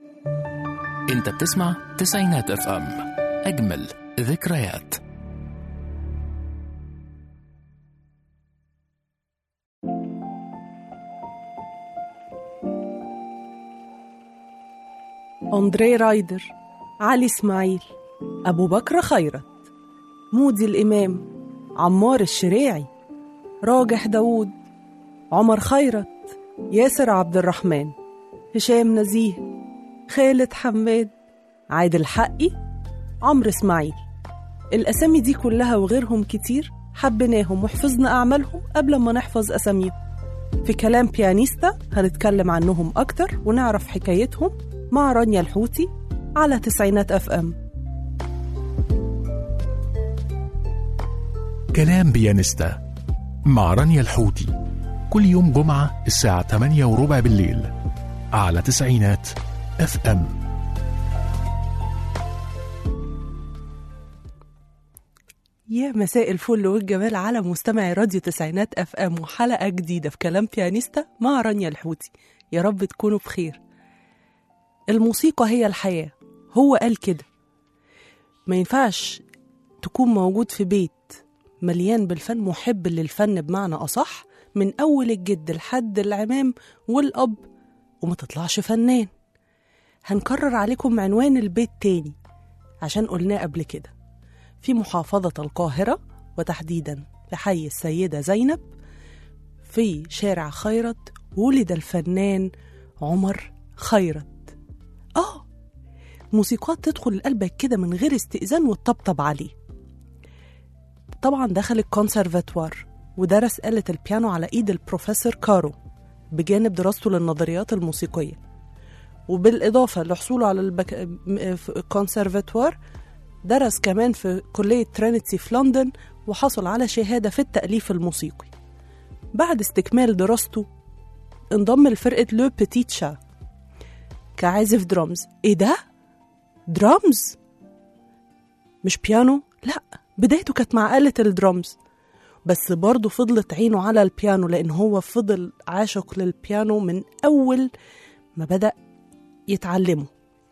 انت بتسمع تسعينات اف ام اجمل ذكريات أندري رايدر علي إسماعيل أبو بكر خيرت مودي الإمام عمار الشريعي راجح داوود عمر خيرت ياسر عبد الرحمن هشام نزيه خالد حماد عادل حقي عمرو إسماعيل الأسامي دي كلها وغيرهم كتير حبيناهم وحفظنا أعمالهم قبل ما نحفظ أساميهم في كلام بيانيستا هنتكلم عنهم أكتر ونعرف حكايتهم مع رانيا الحوتي على تسعينات أف أم كلام بيانستا مع رانيا الحوتي كل يوم جمعة الساعة 8 وربع بالليل على تسعينات اف ام يا مساء الفل والجمال على مستمعي راديو تسعينات اف ام وحلقه جديده في كلام بيانيستا مع رانيا الحوتي يا رب تكونوا بخير الموسيقى هي الحياه هو قال كده ما ينفعش تكون موجود في بيت مليان بالفن محب للفن بمعنى اصح من اول الجد لحد العمام والاب وما تطلعش فنان هنكرر عليكم عنوان البيت تاني عشان قلناه قبل كده في محافظة القاهرة وتحديدا لحي السيدة زينب في شارع خيرت ولد الفنان عمر خيرت آه موسيقات تدخل لقلبك كده من غير استئذان وتطبطب عليه طبعا دخل الكونسرفاتوار ودرس آلة البيانو على إيد البروفيسور كارو بجانب دراسته للنظريات الموسيقية وبالإضافة لحصوله على البك... م- في الكونسرفاتوار درس كمان في كلية ترينيتي في لندن وحصل على شهادة في التأليف الموسيقي بعد استكمال دراسته انضم لفرقة لو بتيت شا كعازف درامز ايه ده؟ درامز؟ مش بيانو؟ لا بدايته كانت مع آلة الدرامز بس برضه فضلت عينه على البيانو لأن هو فضل عاشق للبيانو من أول ما بدأ يتعلمه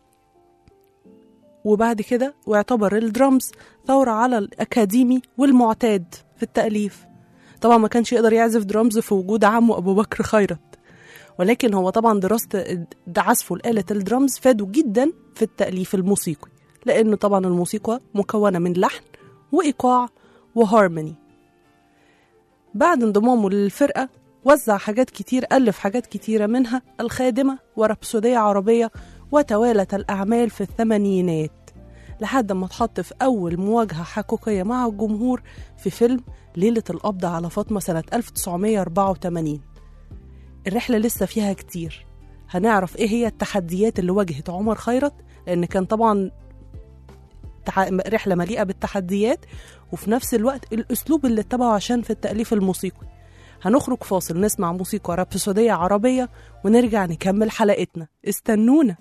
وبعد كده واعتبر الدرامز ثورة على الأكاديمي والمعتاد في التأليف طبعا ما كانش يقدر يعزف درامز في وجود عمه أبو بكر خيرت ولكن هو طبعا دراسة عزفه لآلة الدرامز فاده جدا في التأليف الموسيقي لأنه طبعا الموسيقى مكونة من لحن وإيقاع وهارموني بعد انضمامه للفرقة وزع حاجات كتير ألف حاجات كتيرة منها الخادمة ورابسودية عربية وتوالت الأعمال في الثمانينات لحد ما اتحط في أول مواجهة حقيقية مع الجمهور في فيلم ليلة القبض على فاطمة سنة 1984 الرحلة لسه فيها كتير هنعرف ايه هي التحديات اللي واجهت عمر خيرت لأن كان طبعا تح- رحلة مليئة بالتحديات وفي نفس الوقت الأسلوب اللي اتبعه عشان في التأليف الموسيقي هنخرج فاصل نسمع موسيقى رابسودية عربية ونرجع نكمل حلقتنا استنونا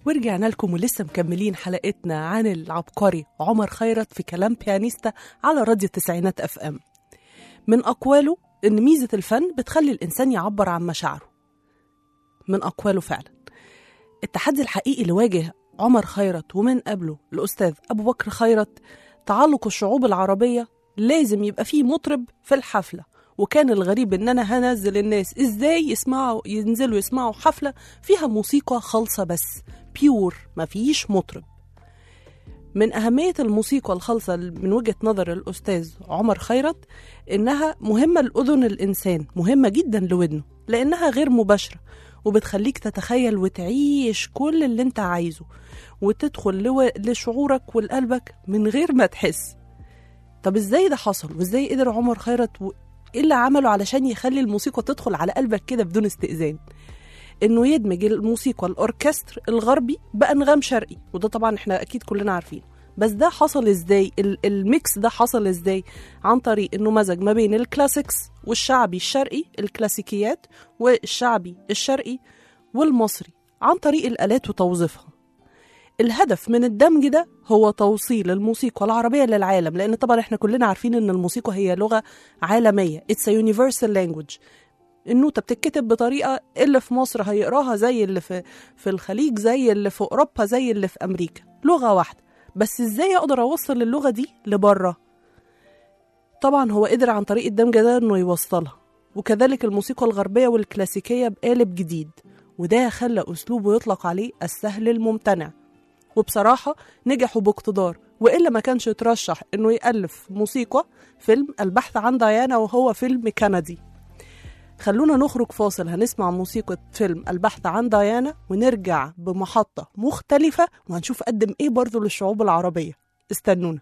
ورجعنا لكم ولسه مكملين حلقتنا عن العبقري عمر خيرت في كلام بيانيستا على راديو التسعينات اف ام من اقواله ان ميزه الفن بتخلي الانسان يعبر عن مشاعره من اقواله فعلا التحدي الحقيقي اللي واجه عمر خيرت ومن قبله الاستاذ ابو بكر خيرت تعلق الشعوب العربيه لازم يبقى فيه مطرب في الحفله وكان الغريب ان انا هنزل الناس ازاي يسمعوا ينزلوا يسمعوا حفله فيها موسيقى خالصه بس بيور مفيش مطرب من أهمية الموسيقى الخالصة من وجهة نظر الأستاذ عمر خيرت إنها مهمة لأذن الإنسان مهمة جدا لودنه لأنها غير مباشرة وبتخليك تتخيل وتعيش كل اللي انت عايزه وتدخل لو... لشعورك ولقلبك من غير ما تحس طب ازاي ده حصل وازاي قدر عمر خيرت و... ايه اللي عمله علشان يخلي الموسيقى تدخل على قلبك كده بدون استئذان انه يدمج الموسيقى الاوركستر الغربي بانغام شرقي وده طبعا احنا اكيد كلنا عارفين بس ده حصل ازاي ال- الميكس ده حصل ازاي عن طريق انه مزج ما بين الكلاسيكس والشعبي الشرقي الكلاسيكيات والشعبي الشرقي والمصري عن طريق الالات وتوظيفها الهدف من الدمج ده هو توصيل الموسيقى العربية للعالم لأن طبعا احنا كلنا عارفين إن الموسيقى هي لغة عالمية It's a universal language النوتة بتتكتب بطريقة اللي في مصر هيقراها زي اللي في في الخليج زي اللي في أوروبا زي اللي في أمريكا لغة واحدة بس إزاي أقدر أوصل اللغة دي لبره طبعا هو قدر عن طريق الدمج ده إنه يوصلها وكذلك الموسيقى الغربية والكلاسيكية بقالب جديد وده خلى أسلوبه يطلق عليه السهل الممتنع وبصراحة نجحوا باقتدار وإلا ما كانش يترشح إنه يألف موسيقى فيلم البحث عن ديانا وهو فيلم كندي خلونا نخرج فاصل هنسمع موسيقى فيلم البحث عن ديانا ونرجع بمحطة مختلفة وهنشوف قدم إيه برضو للشعوب العربية استنونا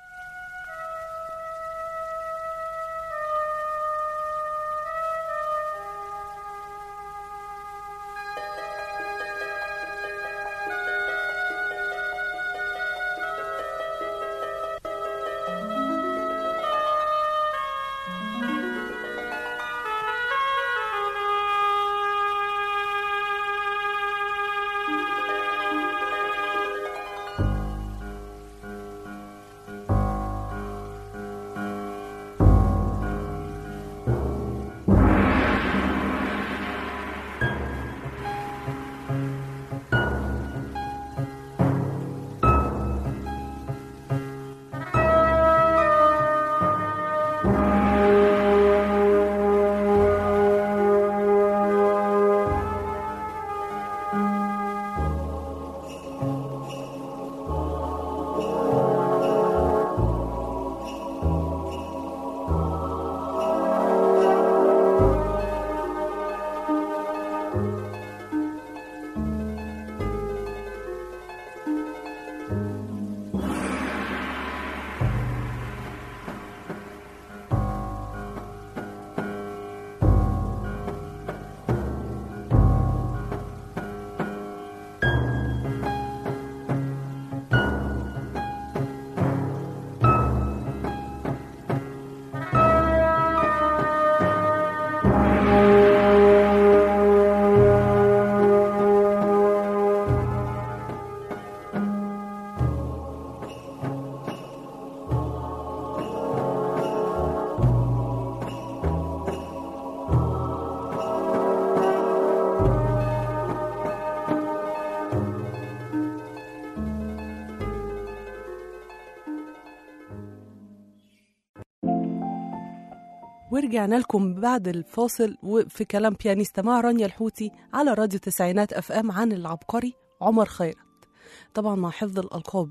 ورجعنا لكم بعد الفاصل وفي كلام بيانيستا مع رانيا الحوتي على راديو تسعينات اف ام عن العبقري عمر خيرت طبعا مع حفظ الالقاب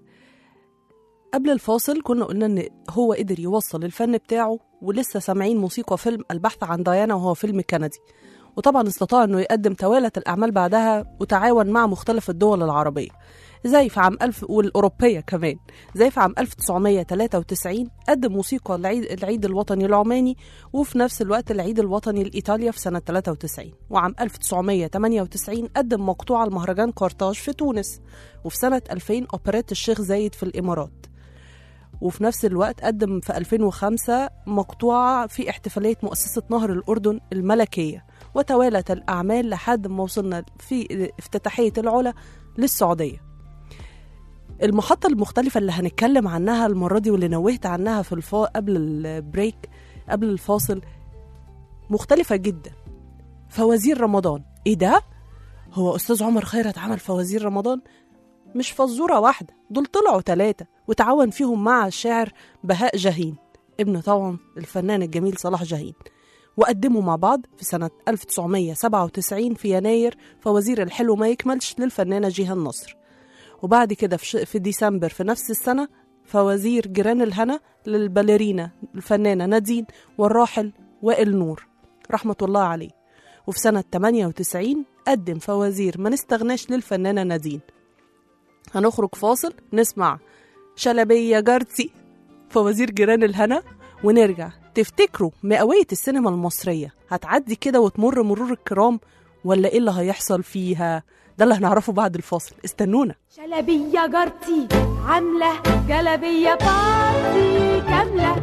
قبل الفاصل كنا قلنا ان هو قدر يوصل الفن بتاعه ولسه سامعين موسيقى فيلم البحث عن ديانا وهو فيلم كندي وطبعا استطاع انه يقدم توالة الاعمال بعدها وتعاون مع مختلف الدول العربيه زي في عام ألف والأوروبية كمان زي في عام 1993 قدم موسيقى العيد, العيد الوطني العماني وفي نفس الوقت العيد الوطني لإيطاليا في سنة 93 وعام 1998 قدم مقطوعة المهرجان قرطاج في تونس وفي سنة 2000 أوبريت الشيخ زايد في الإمارات وفي نفس الوقت قدم في 2005 مقطوعة في احتفالية مؤسسة نهر الأردن الملكية وتوالت الأعمال لحد ما وصلنا في افتتاحية العلا للسعودية المحطة المختلفة اللي هنتكلم عنها المرة دي واللي نوهت عنها في الفا... قبل البريك قبل الفاصل مختلفة جدا فوازير رمضان ايه ده؟ هو أستاذ عمر خيرت عمل فوازير رمضان؟ مش فزورة واحدة دول طلعوا ثلاثة وتعاون فيهم مع الشاعر بهاء جاهين ابن طبعا الفنان الجميل صلاح جاهين وقدموا مع بعض في سنة 1997 في يناير فوازير الحلو ما يكملش للفنانة جيهان نصر وبعد كده في, ش... في ديسمبر في نفس السنة فوازير جيران الهنا للباليرينا الفنانة نادين والراحل وائل نور رحمة الله عليه وفي سنة 98 قدم فوازير ما نستغناش للفنانة نادين هنخرج فاصل نسمع شلبية جارتي فوازير جيران الهنا ونرجع تفتكروا مئوية السينما المصرية هتعدي كده وتمر مرور الكرام ولا ايه اللي هيحصل فيها ده اللي هنعرفه بعد الفاصل استنونا شلبية جارتي عاملة جلبية بارتي كاملة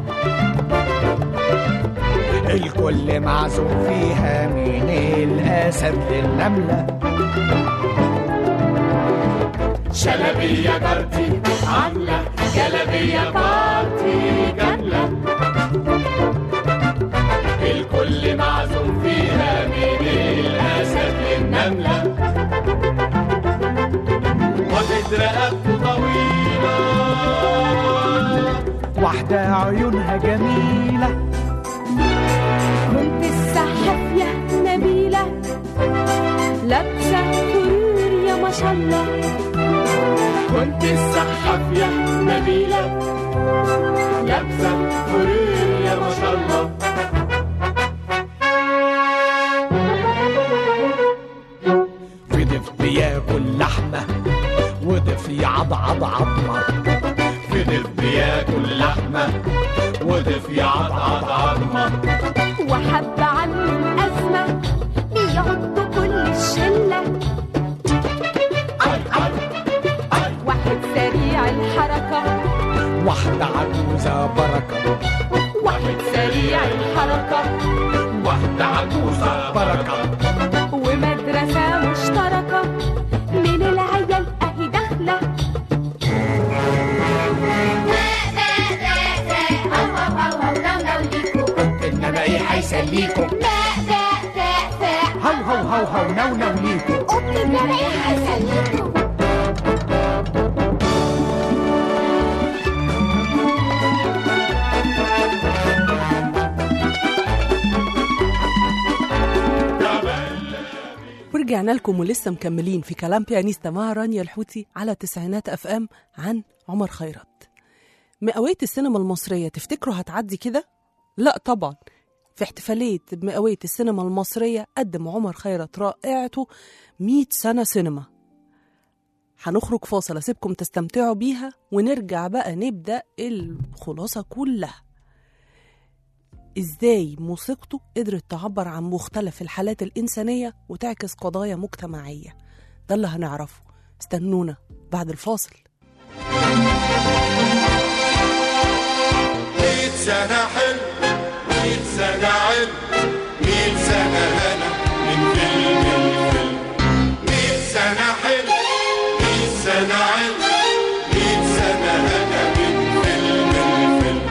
الكل معزوم فيها من الأسد للنملة شلبية جارتي عاملة جلبية بارتي كاملة الكل معزوم فيها من الأسد للنملة واخد رقبته طويلة واحدة عيونها جميلة كنت السحف يا نبيلة لابسة فرور يا ما شاء الله كنت السحف يا نبيلة لابسة فرير يا ما شاء الله وضف بياكل لحمة وضف يعضعض عظمة فضل بياكل لحمة وضف يعضعض عظمة وحب عنه الأزمة بيعضوا كل الشلة واحد سريع الحركة واحدة عجوزة بركة واحد سريع الحركة واحدة عجوزة بركة ومدرسة مشتركة من العيال أهي داخلة إنما إيه هيسليكم هو هو هو هو نو نو ليكم ورجعنا لكم ولسه مكملين في كلام بيانيستا مع رانيا الحوتي على تسعينات اف ام عن عمر خيرت مئوية السينما المصرية تفتكروا هتعدي كده؟ لا طبعا في احتفالية بمئوية السينما المصرية قدم عمر خيرت رائعته 100 سنة سينما هنخرج فاصل اسيبكم تستمتعوا بيها ونرجع بقى نبدأ الخلاصة كلها ازاي موسيقته قدرت تعبر عن مختلف الحالات الإنسانية وتعكس قضايا مجتمعية ده اللي هنعرفه استنونا بعد الفاصل مية سنة حلو مية سنة علم مية سنة هنا من فيلم الفيلم مية سنة حلو مية سنة علم مية سنة هنا من فيلم الفيلم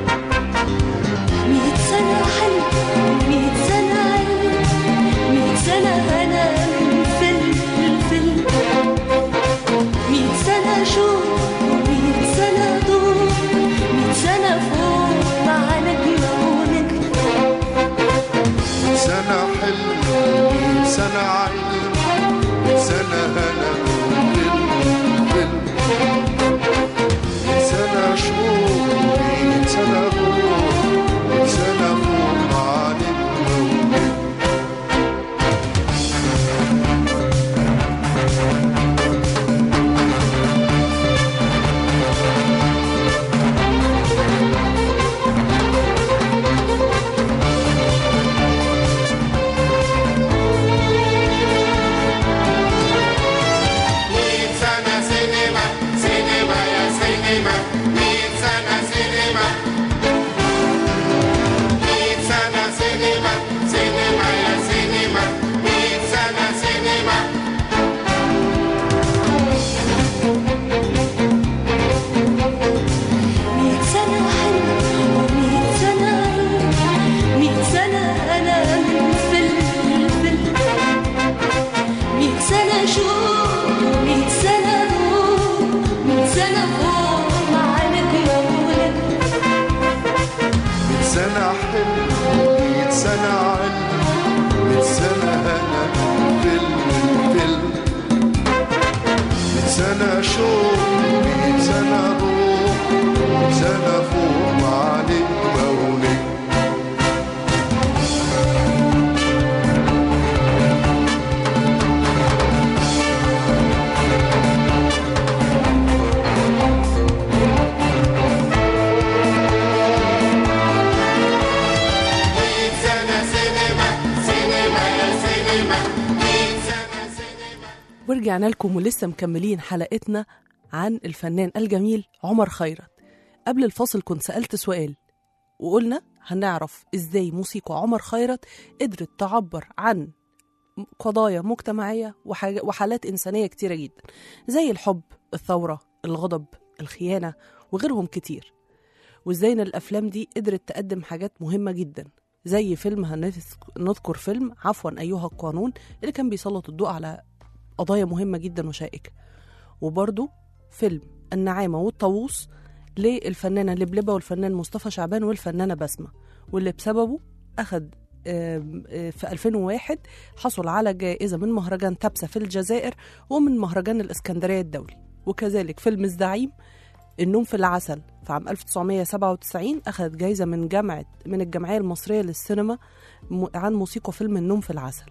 مية سنة حلم مية سنة علم مية سنة هنا من فيلم الفيلم مية سنة شوق ومية سنة ضوء مية سنة فوق معانا سنة حلم مية سنة علم مية سنة هنا فيلم الفيلم مية سنة شوق مية سنة روح مية سنة فوق مع نجمة ونجم مية سنة سينما سينما يا سينما مية سنة سينما ورجعنا لكم ولسه مكملين حلقتنا عن الفنان الجميل عمر خيرت قبل الفاصل كنت سألت سؤال وقلنا هنعرف ازاي موسيقى عمر خيرت قدرت تعبر عن قضايا مجتمعية وحاجة وحالات إنسانية كتيرة جدا زي الحب الثورة الغضب الخيانة وغيرهم كتير وازاي ان الافلام دي قدرت تقدم حاجات مهمه جدا زي فيلم هنذك- نذكر فيلم عفوا ايها القانون اللي كان بيسلط الضوء على قضايا مهمه جدا وشائكه وبرده فيلم النعامه والطاووس للفنانه لبلبه والفنان مصطفى شعبان والفنانه بسمه واللي بسببه اخد آم، آه، في 2001 حصل على جائزة من مهرجان تبسة في الجزائر ومن مهرجان الإسكندرية الدولي وكذلك فيلم الزعيم النوم في العسل في عام 1997 أخذ جايزة من جامعة من الجمعية المصرية للسينما م- عن موسيقى فيلم النوم في العسل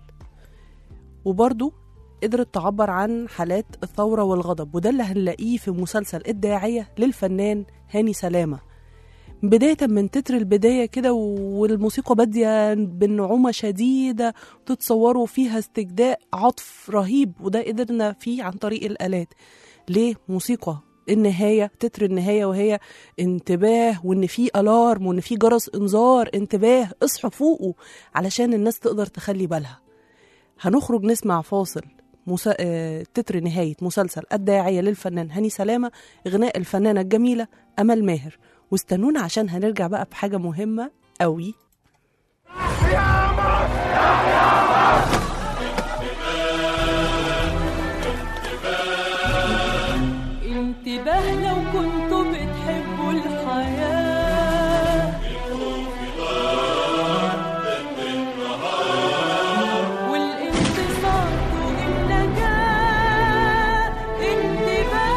وبرضه قدرت تعبر عن حالات الثورة والغضب وده اللي هنلاقيه في مسلسل الداعية للفنان هاني سلامة بداية من تتر البداية كده والموسيقى بادية بالنعومة شديدة تتصوروا فيها استجداء عطف رهيب وده قدرنا فيه عن طريق الآلات ليه موسيقى النهاية تتر النهاية وهي انتباه وان في الارم وان في جرس انذار انتباه اصحوا فوقوا علشان الناس تقدر تخلي بالها هنخرج نسمع فاصل مسا... آه... تتر نهاية مسلسل الداعية للفنان هاني سلامة غناء الفنانة الجميلة أمل ماهر واستنونا عشان هنرجع بقى بحاجة مهمة قوي انتباه لو كنتوا بتحبوا الحياة والانتصار والنجاة انتباه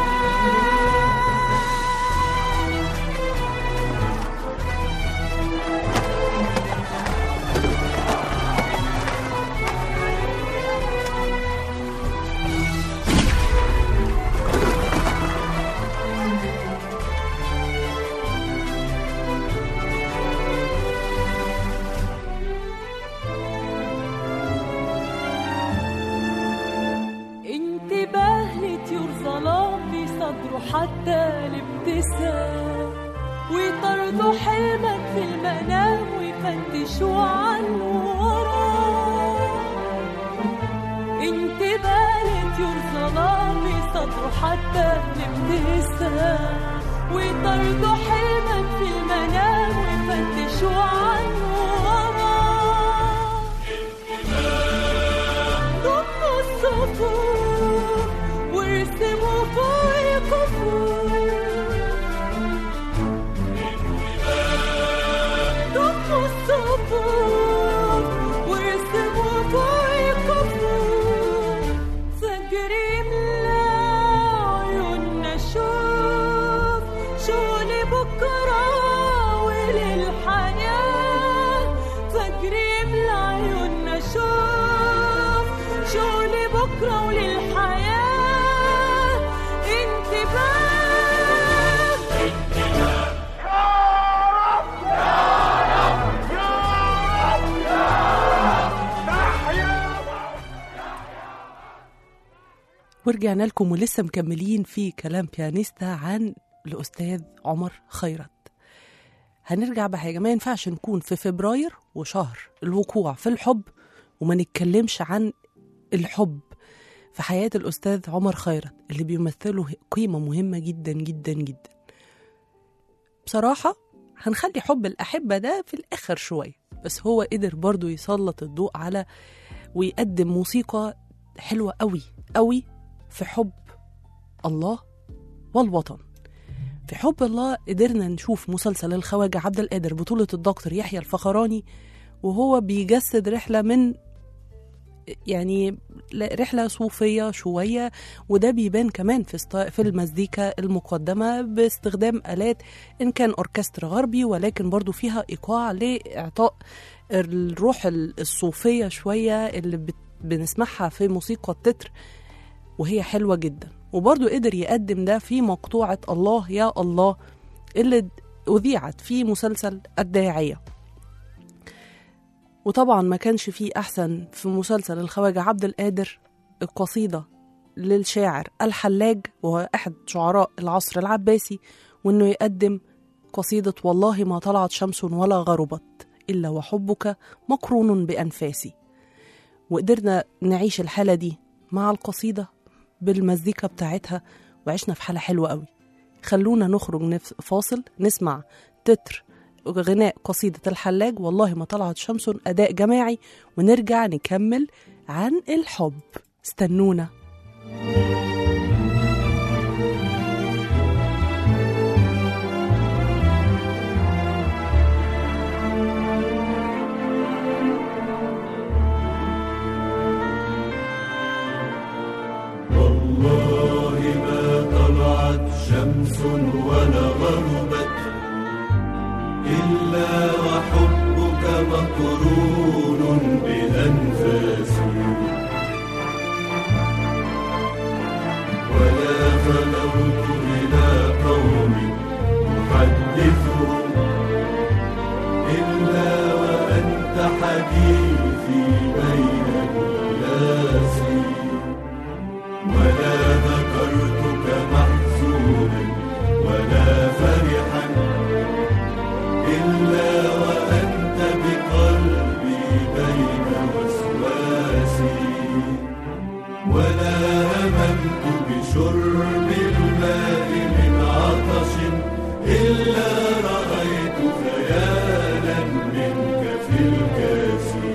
انتباه لطيور ظلام بيصدروا حتى الابتسام ويطردوا حلمك في المنام ويفتشوا عنه وراه انتباه لطيور ظلام بيصدروا حتى الابتسام ويطردوا حلمك في المنام ويفتشوا عنه وراه ضموا الصفوف وارسموا فوق الكفوف ضموا الصفوف وارسموا فوق الكفوف فجر يملى عيوننا شوف شو لبكرة وللحياة فجر يملى عيوننا شوف شو لبكرة وللحياة انتباه ورجعنا لكم ولسه مكملين في كلام بيانيستا عن الأستاذ عمر خيرت هنرجع بحاجة ما ينفعش نكون في فبراير وشهر الوقوع في الحب وما نتكلمش عن الحب في حياة الأستاذ عمر خيرت اللي بيمثله قيمة مهمة جدا جدا جدا بصراحة هنخلي حب الأحبة ده في الآخر شوية بس هو قدر برضو يسلط الضوء على ويقدم موسيقى حلوة قوي قوي في حب الله والوطن في حب الله قدرنا نشوف مسلسل الخواجة عبد القادر بطولة الدكتور يحيى الفخراني وهو بيجسد رحلة من يعني ل- رحلة صوفية شوية وده بيبان كمان في است... في المزيكا المقدمة باستخدام آلات إن كان أوركسترا غربي ولكن برضو فيها إيقاع لإعطاء الروح ال- الصوفية شوية اللي بت... بنسمعها في موسيقى التتر وهي حلوة جدا وبرضو قدر يقدم ده في مقطوعة الله يا الله اللي أذيعت في مسلسل الداعية وطبعا ما كانش فيه أحسن في مسلسل الخواجة عبد القادر القصيدة للشاعر الحلاج وهو أحد شعراء العصر العباسي وإنه يقدم قصيدة والله ما طلعت شمس ولا غربت إلا وحبك مقرون بأنفاسي وقدرنا نعيش الحالة دي مع القصيدة بالمزيكا بتاعتها وعشنا في حالة حلوة قوي خلونا نخرج نف- فاصل نسمع تتر غناء قصيدة الحلاج والله ما طلعت شمس أداء جماعي ونرجع نكمل عن الحب استنونا والله ما طلعت شمس ولا غربت إلا وحبك مقرون بأنفاسي ولا خلوت إلى قوم أحدثهم إلا وأنت حديثي بين الناس ولا ذكرتك محزونا ولا فرحا إلا وأنت بقلبي بين وسواسي ولا هممت بشرب الماء من عطش إلا رأيت خيالا منك في الكاسي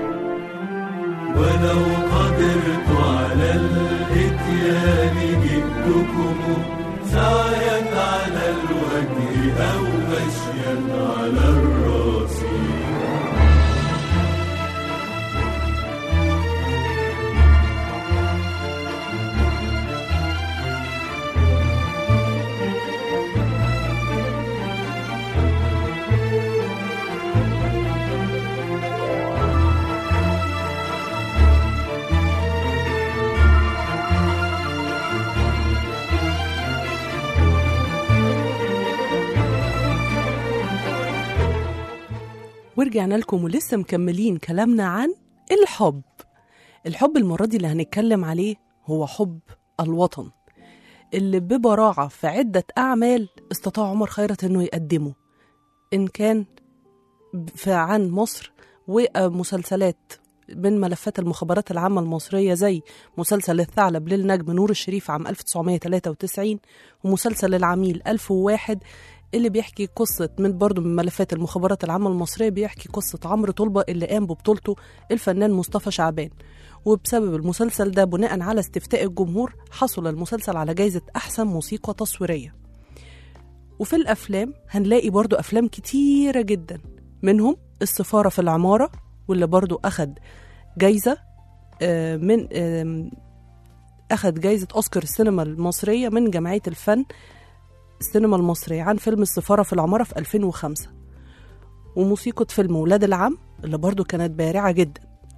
ولو قدرت على الاتيان جئتكم سعيا على الوجه او مشيا على الراس ورجعنا لكم ولسه مكملين كلامنا عن الحب الحب المرة دي اللي هنتكلم عليه هو حب الوطن اللي ببراعة في عدة أعمال استطاع عمر خيرت إنه يقدمه إن كان في عن مصر ومسلسلات من ملفات المخابرات العامة المصرية زي مسلسل الثعلب للنجم نور الشريف عام 1993 ومسلسل العميل 1001 اللي بيحكي قصة من برضه من ملفات المخابرات العامة المصرية بيحكي قصة عمرو طلبة اللي قام ببطولته الفنان مصطفى شعبان وبسبب المسلسل ده بناء على استفتاء الجمهور حصل المسلسل على جايزة أحسن موسيقى تصويرية وفي الأفلام هنلاقي برضو أفلام كتيرة جدا منهم السفارة في العمارة واللي برضو أخد جايزة آه، من آم، أخد جايزة أوسكار السينما المصرية من جمعية الفن السينما المصرية عن فيلم السفارة في العمارة في 2005 وموسيقى فيلم ولاد العم اللي برضو كانت بارعة جدا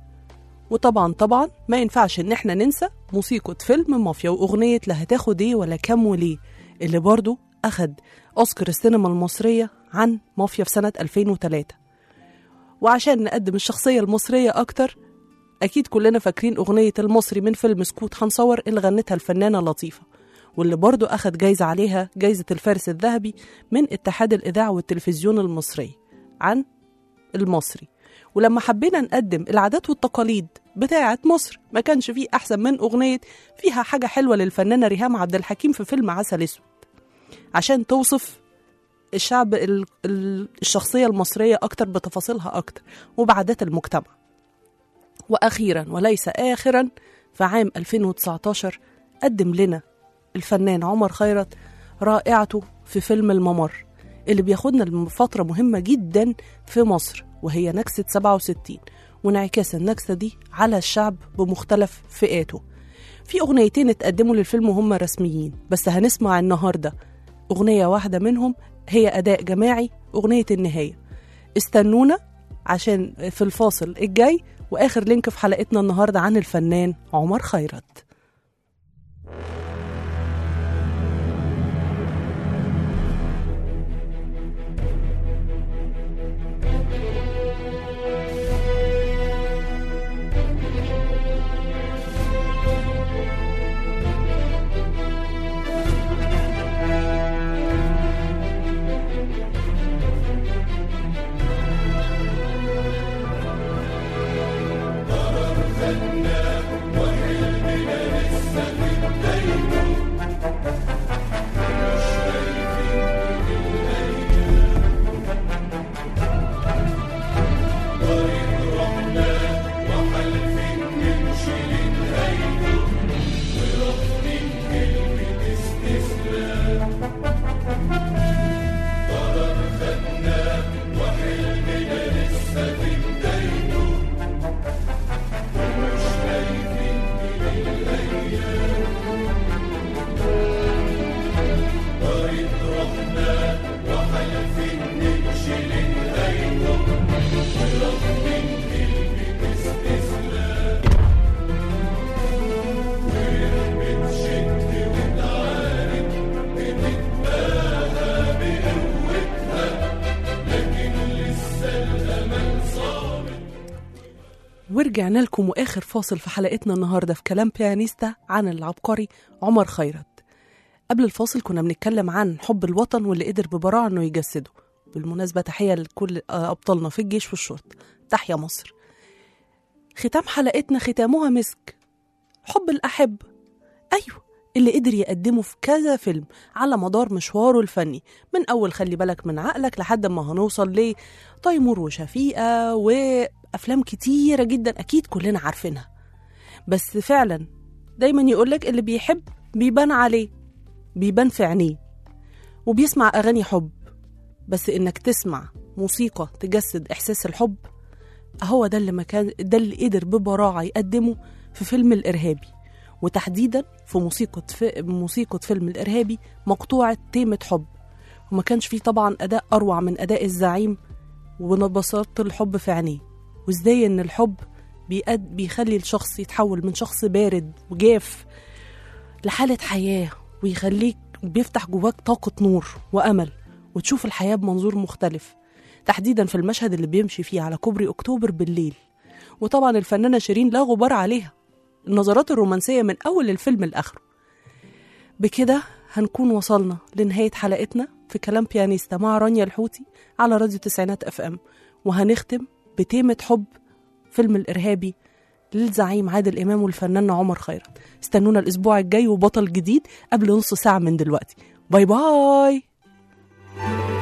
وطبعا طبعا ما ينفعش ان احنا ننسى موسيقى فيلم مافيا واغنية لا هتاخد ايه ولا كام وليه اللي برضو اخد اوسكار السينما المصرية عن مافيا في سنة 2003 وعشان نقدم الشخصية المصرية اكتر اكيد كلنا فاكرين اغنية المصري من فيلم سكوت هنصور اللي غنتها الفنانة لطيفة واللي برضو أخد جايزة عليها جايزة الفارس الذهبي من اتحاد الإذاعة والتلفزيون المصري عن المصري ولما حبينا نقدم العادات والتقاليد بتاعة مصر ما كانش فيه أحسن من أغنية فيها حاجة حلوة للفنانة ريهام عبد الحكيم في فيلم عسل أسود عشان توصف الشعب ال- ال- الشخصية المصرية أكتر بتفاصيلها أكتر وبعادات المجتمع وأخيرا وليس آخرا في عام 2019 قدم لنا الفنان عمر خيرت رائعته في فيلم الممر اللي بياخدنا لفترة مهمة جدا في مصر وهي نكسة 67 وانعكاس النكسة دي على الشعب بمختلف فئاته في أغنيتين اتقدموا للفيلم وهم رسميين بس هنسمع النهاردة أغنية واحدة منهم هي أداء جماعي أغنية النهاية استنونا عشان في الفاصل الجاي وآخر لينك في حلقتنا النهاردة عن الفنان عمر خيرت ورجعنا لكم واخر فاصل في حلقتنا النهارده في كلام بيانيستا عن العبقري عمر خيرت قبل الفاصل كنا بنتكلم عن حب الوطن واللي قدر ببراعه انه يجسده بالمناسبه تحيه لكل آه، ابطالنا في الجيش والشرطه تحيا مصر ختام حلقتنا ختامها مسك حب الاحب ايوه اللي قدر يقدمه في كذا فيلم على مدار مشواره الفني من اول خلي بالك من عقلك لحد ما هنوصل لتيمور وشفيقه وافلام كتيره جدا اكيد كلنا عارفينها بس فعلا دايما يقولك اللي بيحب بيبان عليه بيبان في عينيه وبيسمع اغاني حب بس انك تسمع موسيقى تجسد احساس الحب هو ده اللي مكان ده اللي قدر ببراعه يقدمه في فيلم الارهابي وتحديدا في موسيقى في موسيقى فيلم الارهابي مقطوعه تيمه حب وما كانش فيه طبعا اداء اروع من اداء الزعيم ونبساط الحب في عينيه وازاي ان الحب بيقد بيخلي الشخص يتحول من شخص بارد وجاف لحالة حياة ويخليك بيفتح جواك طاقة نور وأمل وتشوف الحياة بمنظور مختلف تحديدا في المشهد اللي بيمشي فيه على كوبري أكتوبر بالليل وطبعا الفنانة شيرين لا غبار عليها النظرات الرومانسية من أول الفيلم لآخره بكده هنكون وصلنا لنهاية حلقتنا في كلام بيانيستا مع رانيا الحوتي على راديو تسعينات اف ام وهنختم بتيمة حب فيلم الإرهابي للزعيم عادل إمام والفنان عمر خيرت استنونا الأسبوع الجاي وبطل جديد قبل نص ساعة من دلوقتي باي باي